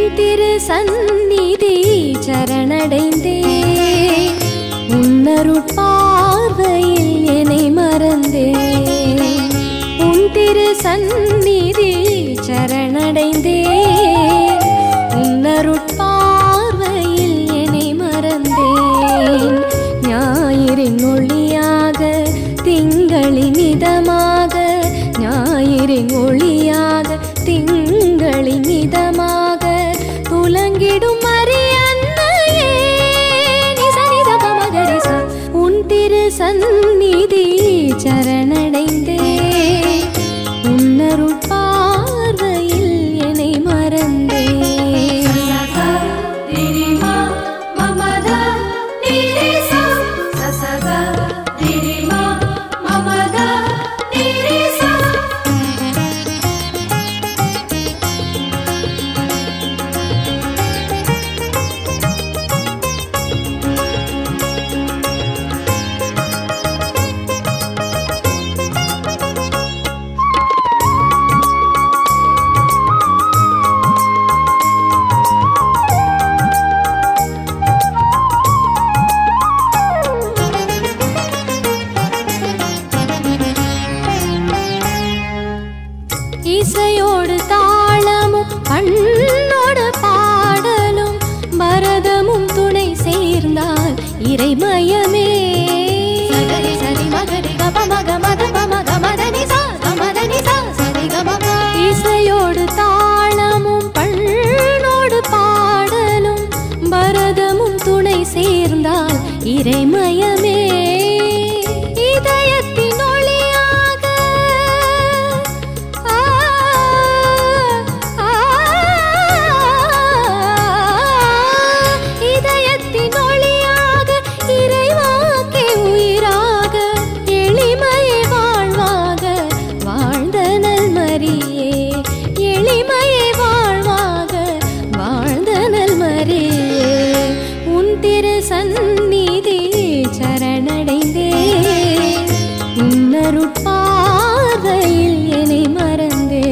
திரு சந்நிதி சரணடைந்தே உன்னருட்பார்வையில் என்னை மறந்தே உன் திரு சந்நிதி சரணடைந்தே உன்னருட்பார்வையில் என்னை மறந்தேன் ஞாயிறின் ஒளியாக திங்களின் இதமாக ஞாயிறின் ஒளியாக திங்களின் இதமாக துலங்கிடும் அரியன்னையே நிசனித பமகரிச உன் திரு சந்நிதி சரணடைந்தே உன்னருட் பார்வையில் என்னை மறந்தே இசையோடு தாளமும் கண்ணோடு பாடலும் பரதமும் துணை சேர்ந்தால் இறைமயமே சரி சரி மகரி கப மக மத பமக மதனி சா கமதனி சா சரி கமக இசையோடு தாளமும் பண்ணோடு பாடலும் பரதமும் துணை சேர்ந்தால் இறைமயமே இதயத்தின் ஒளியாக ஆ, ஆ, இதயத்தின் ஒளியாக இறைவாக்கே உயிராக எளிமையை வாழ்வாக வாழ்ந்த நல்மரியே எளிமையை வாழ்வாக வாழ்ந்த நல்மரியே உன் திரு சந்நிதி சரணடைந்தே உன்னருட்பார்வையில் என்னை மறந்தே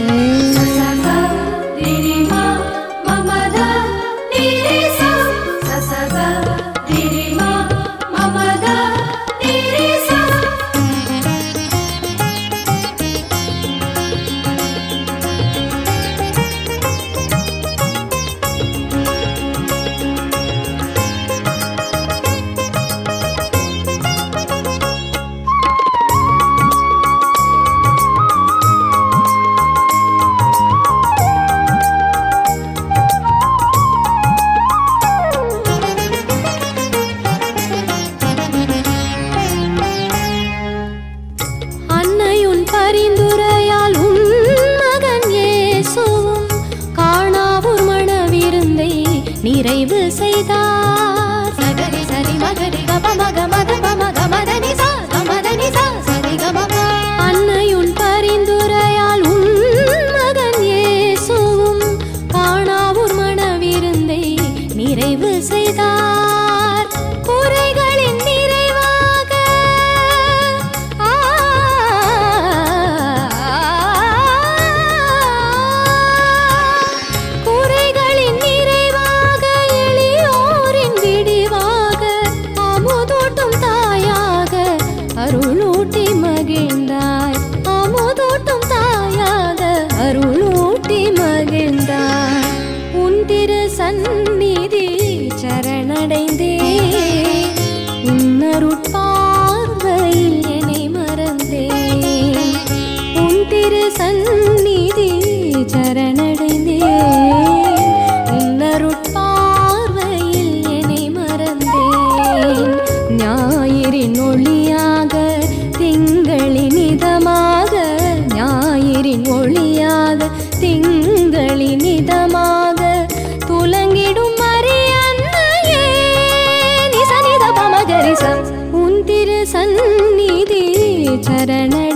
அன்னையுன் பரிந்துரையால் உன் மகன் இயேசுவும் காணாவூர் மணவிருந்தை நிறைவு செய்தார் சகரி சரி மகரி கப மக மத பமக மதனி சா கமதனி சா சரி கமக அன்னையுன் பரிந்துரையால் உன் மகன் இயேசுவும் காணாவூர் மணவிருந்தை நிறைவு செய்தார் குறைகளின் நிறைவாக ஆ, குறைகளின் நிறைவாக எளியோரின் விடிவாக அமுதூட்டும் தாயாக அருளூட்டி மகிழ்ந்தாய் அமுதூட்டும் தாயாக அருளூட்டி மகிழ்ந்தாய் உன் திரு சந்நிதி சரணடைந்தே உன்னருட்பார்வையில் என்னை மறந்தேன் உன் திரு சந்நிதி சரணடைந்தே உன்னருட்பார்வையில் என்னை மறந்தேன் ஞாயிறின் ஒளியாக திங்களின் இதமாக ஞாயிறின் ஒளியாக திங்களின் இதமாக துலங்கிடும் அரியன்னையே நிசனித பமகரிசம் உன் திரு சந்நிதி சரண